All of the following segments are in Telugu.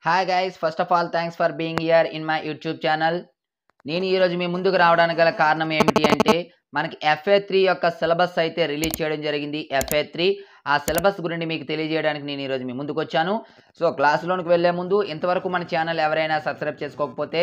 hi guys first of all thanks for being here in my YouTube channel నేను ఈరోజు మీ ముందుకు రావడానికి గల కారణం ఏమిటి అంటే మనకి ఎఫ్ఏ త్రీ యొక్క సిలబస్ అయితే రిలీజ్ చేయడం జరిగింది ఎఫ్ఏ త్రీ ఆ సిలబస్ గురించి మీకు తెలియజేయడానికి నేను ఈరోజు మీ ముందుకు వచ్చాను సో క్లాసులోనికి వెళ్ళే ముందు ఇంతవరకు మన ఛానల్ ఎవరైనా సబ్స్క్రైబ్ చేసుకోకపోతే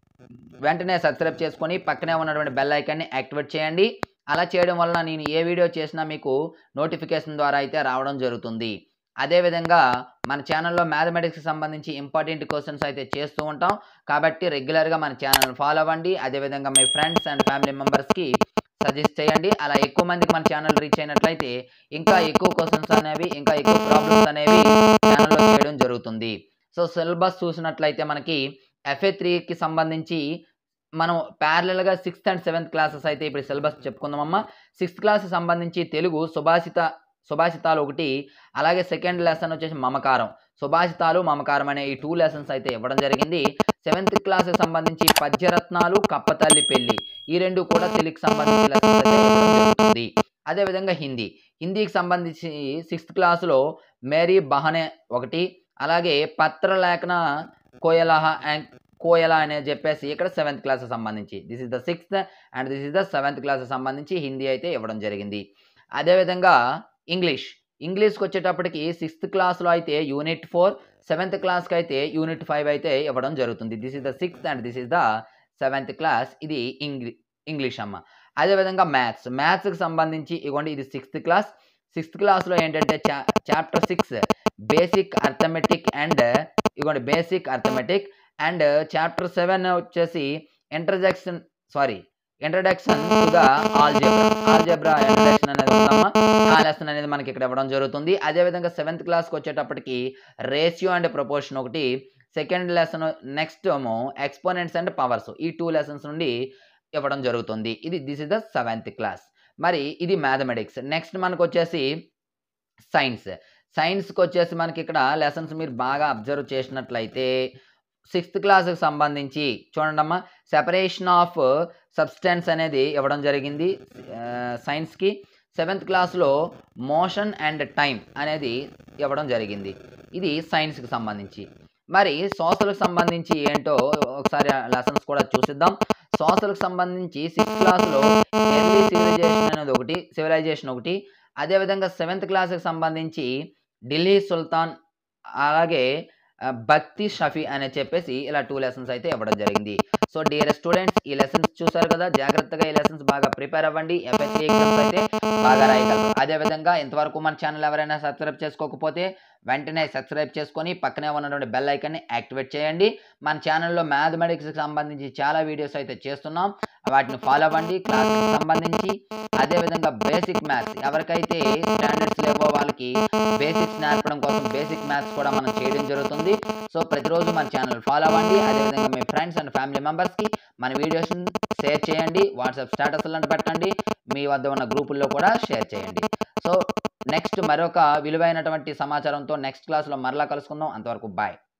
వెంటనే సబ్స్క్రైబ్ చేసుకొని పక్కనే ఉన్నటువంటి బెల్ ఐకాన్ని యాక్టివేట్ చేయండి అలా చేయడం వలన నేను ఏ వీడియో చేసినా మీకు నోటిఫికేషన్ ద్వారా అయితే రావడం జరుగుతుంది అదేవిధంగా మన ఛానల్లో మ్యాథమెటిక్స్కి సంబంధించి ఇంపార్టెంట్ క్వశ్చన్స్ అయితే చేస్తూ ఉంటాం కాబట్టి రెగ్యులర్గా మన ఛానల్ ఫాలో అవ్వండి అదేవిధంగా మీ ఫ్రెండ్స్ అండ్ ఫ్యామిలీ మెంబర్స్కి సజెస్ట్ చేయండి అలా ఎక్కువ మందికి మన ఛానల్ రీచ్ అయినట్లయితే ఇంకా ఎక్కువ క్వశ్చన్స్ అనేవి ఇంకా ఎక్కువ ప్రాబ్లమ్స్ అనేవి ఛానల్లో చేయడం జరుగుతుంది సో సిలబస్ చూసినట్లయితే మనకి ఎఫ్ఏ త్రీకి సంబంధించి మనం ప్యారలల్గా సిక్స్త్ అండ్ సెవెంత్ క్లాసెస్ అయితే ఇప్పుడు సిలబస్ చెప్పుకుందామమ్మా సిక్స్త్ క్లాస్ సంబంధించి తెలుగు సుభాషిత సుభాషితాలు ఒకటి అలాగే సెకండ్ లెసన్ వచ్చేసి మమకారం సుభాషితాలు మమకారం అనే ఈ టూ లెసన్స్ అయితే ఇవ్వడం జరిగింది సెవెంత్ క్లాస్ సంబంధించి పద్యరత్నాలు కప్పతల్లి పెళ్లి ఈ రెండు కూడా తెలుగుకి సంబంధించి లెసన్స్ అయితే ఇవ్వడం జరుగుతుంది అదేవిధంగా హిందీ హిందీకి సంబంధించి సిక్స్త్ క్లాసులో మేరీ బహనే ఒకటి అలాగే పత్రలేఖన కోయలహ అండ్ కోయల అనే చెప్పేసి ఇక్కడ సెవెంత్ క్లాస్ సంబంధించి this is the sixth and this is the seventh class సంబంధించి హిందీ అయితే ఇవ్వడం జరిగింది అదేవిధంగా ఇంగ్లీష్ ఇంగ్లీష్కి వచ్చేటప్పటికి సిక్స్త్ క్లాస్లో అయితే యూనిట్ ఫోర్ సెవెంత్ క్లాస్కి అయితే యూనిట్ ఫైవ్ అయితే ఇవ్వడం జరుగుతుంది this is the sixth and this is the seventh class ఇది ఇంగ్లీ ఇంగ్లీష్ అమ్మ అదేవిధంగా మ్యాథ్స్ మ్యాథ్స్కి సంబంధించి ఇవ్వండి ఇది సిక్స్త్ క్లాస్ సిక్స్త్ క్లాస్లో ఏంటంటే చా chapter six basic arithmetic and ఇవ్వండి basic arithmetic and chapter seven వచ్చేసి introduction sorry introduction to the algebra algebra introduction అనేది ఉందమ్మా ఆ లెసన్ అనేది మనకి ఇక్కడ ఇవ్వడం జరుగుతుంది అదేవిధంగా సెవెంత్ క్లాస్కి వచ్చేటప్పటికి రేషియో అండ్ ప్రపోర్షన్ ఒకటి సెకండ్ లెసన్ నెక్స్ట్ ఏమో ఎక్స్పోనెంట్స్ అండ్ పవర్స్ ఈ టూ లెసన్స్ నుండి ఇవ్వడం జరుగుతుంది ఇది this is the seventh class మరి ఇది మ్యాథమెటిక్స్ నెక్స్ట్ మనకు వచ్చేసి సైన్స్ సైన్స్కి వచ్చేసి మనకి ఇక్కడ లెసన్స్ మీరు బాగా అబ్జర్వ్ చేసినట్లయితే సిక్స్త్ క్లాస్కి సంబంధించి చూడండి అమ్మా సెపరేషన్ ఆఫ్ సబ్స్టెన్స్ అనేది ఇవ్వడం జరిగింది సైన్స్కి సెవెంత్ క్లాస్లో మోషన్ అండ్ టైం అనేది ఇవ్వడం జరిగింది ఇది సైన్స్కి సంబంధించి మరి సోషల్కి సంబంధించి ఏంటో ఒకసారి లెసన్స్ కూడా చూసిద్దాం సోషల్కి సంబంధించి సిక్స్త్ క్లాస్లో ఎర్లీ సివిలైజేషన్ అనేది ఒకటి సివిలైజేషన్ ఒకటి అదేవిధంగా సెవెంత్ క్లాస్కి సంబంధించి ఢిల్లీ సుల్తాన్ అలాగే భక్తి షఫీ అని చెప్పేసి ఇలా టూ లెసన్స్ అయితే ఇవ్వడం జరిగింది సో డియర్ స్టూడెంట్స్ ఈ లెసన్స్ చూసారు కదా జాగ్రత్తగా ఈ లెసన్స్ బాగా ప్రిపేర్ అవ్వండి ఎఫ్ఎస్సీ ఎగ్జామ్స్ అయితే బాగా రాయగలరు అదేవిధంగా ఇంతవరకు మన ఛానల్ ఎవరైనా సబ్స్క్రైబ్ చేసుకోకపోతే వెంటనే సబ్స్క్రైబ్ చేసుకొని పక్కనే ఉన్నటువంటి బెల్ ఐకాన్ని యాక్టివేట్ చేయండి మన ఛానల్లో మ్యాథమెటిక్స్కి సంబంధించి చాలా వీడియోస్ అయితే చేస్తున్నాం వాటిని ఫాలో అవ్వండి క్లాస్కి సంబంధించి అదేవిధంగా బేసిక్ మ్యాథ్స్ ఎవరికైతే స్టాండర్డ్స్ లేవో వాళ్ళకి బేసిక్స్ నేర్పడం కోసం బేసిక్ మ్యాథ్స్ కూడా మనం చేయడం జరుగుతుంది సో ప్రతిరోజు మన ఛానల్ ఫాలో అవ్వండి అదేవిధంగా మీ ఫ్రెండ్స్ అండ్ ఫ్యామిలీ మెంబర్స్కి మన వీడియోస్ని షేర్ చేయండి వాట్సాప్ స్టేటస్లను పెట్టండి మీ వద్ద ఉన్న గ్రూపుల్లో కూడా షేర్ చేయండి సో నెక్స్ట్ మరొక విలువైనటువంటి సమాచారంతో నెక్స్ట్ క్లాస్లో మరలా కలుసుకుందాం అంతవరకు బాయ్